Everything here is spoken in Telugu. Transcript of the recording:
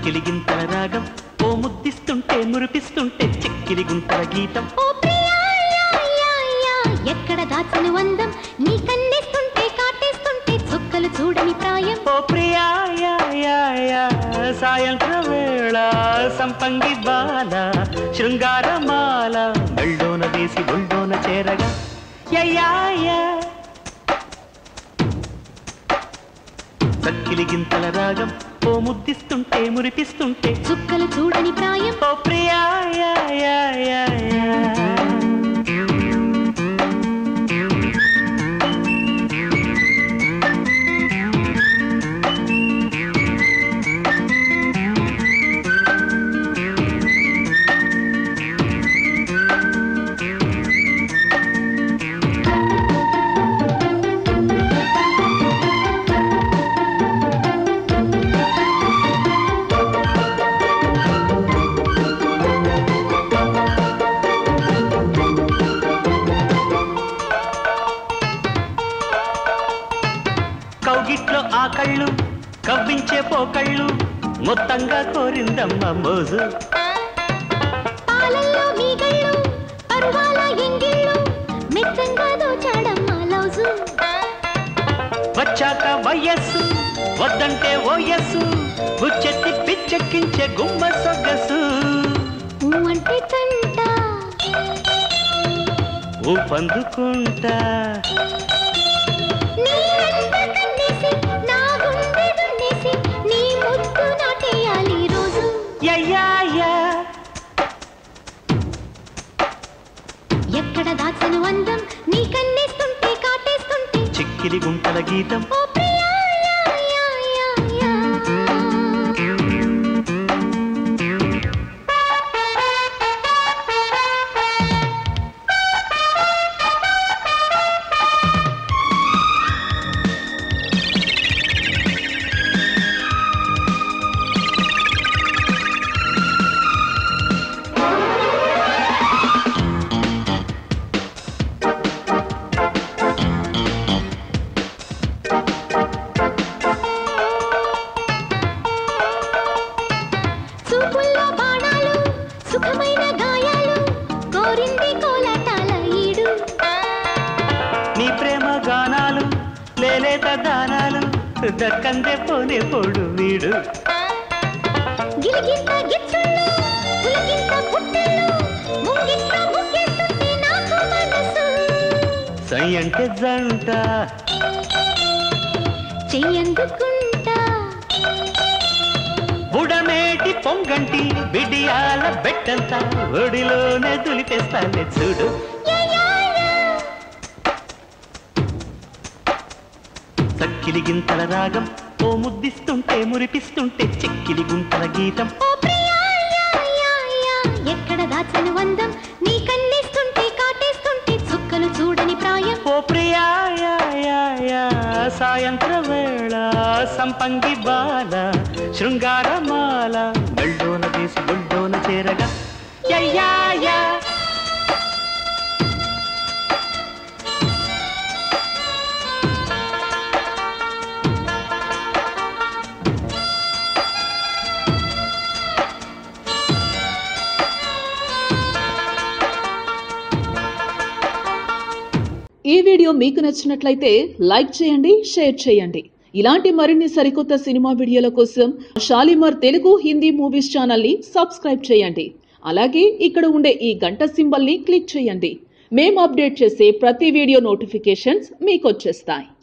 చక్కిలి గింతల రాగం ఓ ముద్దిస్తుంటే మురిపిస్తుంటే చిక్కిలి గుంతల గీతం ఓ ప్రియా యా, యా, యా, ఎక్కడ దాచను అందం నీ కన్నేస్తుంటే కాటేస్తుంటే చుక్కలు చూడని ప్రాయం ఓ ప్రియా యా, యా, యా, సాయంత్ర వేళ సంపంగి బాల శృంగారమాల మెళ్ళోన వేసి ఒళ్ళోన చేరగా యయ్యాయా. చక్కిలి గింతల రాగం ఓ ముద్దిస్తుంటే మురిపిస్తుంటే చుక్కలు చూడని ప్రాయం ఓ ప్రియా యా, యా, యా, యా. కౌగిట్లో ఆ కళ్ళు కవ్వించే పోకళ్ళు మొత్తంగా కోరిందమ్మ మోజు పాలల్లో మీగళ్ళు పరువాల ఎంగిళ్ళు మెత్తంగా దోచాడమ్మా లౌజు వచ్చాక వయస్సు వద్దంటే ఓయస్సు బుచ్చెత్తి పిచ్చెక్కించే గుమ్మ సొగసు ఊ అంటే తంట ఊపందుకుంటా నీ అంత కన్నేసి నా గుండె దున్నేసి నీ ముద్దు నాటేయాలి రోజు యయ్యాయా ఎక్కడ దాచను అందం నీ కన్నేస్తుంటే కాటేస్తుంటే చిక్కిలి గుంటల గీతం ఓ ప్రియా యా, యా, యా, యా. చూపుల్లో బాణాలు సుఖమైన గాయాలు కోరింది కోలాటాల ఈడు నీ ప్రేమ గానాలు లేలేత దానాలు దక్కందే పోనే పోడు వీడు గిలిగింత గిచ్చుళ్ళు పులకింత పుట్టెళ్ళు ముంగిట్ల ముగ్గేస్తుంది నాకు మనసు సై అంటే జంట చెయ్యందుకుంటా బుడమేటి పొంగంటి బిడియాల బెట్టంతా ఒడిలోనే దులిపేస్తానే చూడు యా, యా, యా. చక్కిలి గింతల రాగం ఓ ముద్దిస్తుంటే మురిపిస్తుంటే చిక్కిలి గుంతల గీతం ఓ ప్రియా యా, యా, యా. ఎక్కడ దాచను అందం నీ కన్నేస్తుంటే కాటేస్తుంటే చుక్కలు చూడని ప్రాయం ఓ ప్రియా యా, యా, యా, సాయంత్ర వేళ సంపంగి బాల శృంగారమాల బళ్ళోన వేసి బొళ్ళోన చేరగా యయ్యాయా. ఈ వీడియో మీకు నచ్చినట్లయితే లైక్ చేయండి షేర్ చేయండి ఇలాంటి మరిన్ని సరికొత్త సినిమా వీడియోల కోసం షాలిమార్ తెలుగు హిందీ మూవీస్ ఛానల్ ని సబ్స్క్రైబ్ చేయండి అలాగే ఇక్కడ ఉండే ఈ గంట సింబల్ ని క్లిక్ చేయండి మేము అప్డేట్ చేసే ప్రతి వీడియో నోటిఫికేషన్స్ మీకు వచ్చేస్తాయి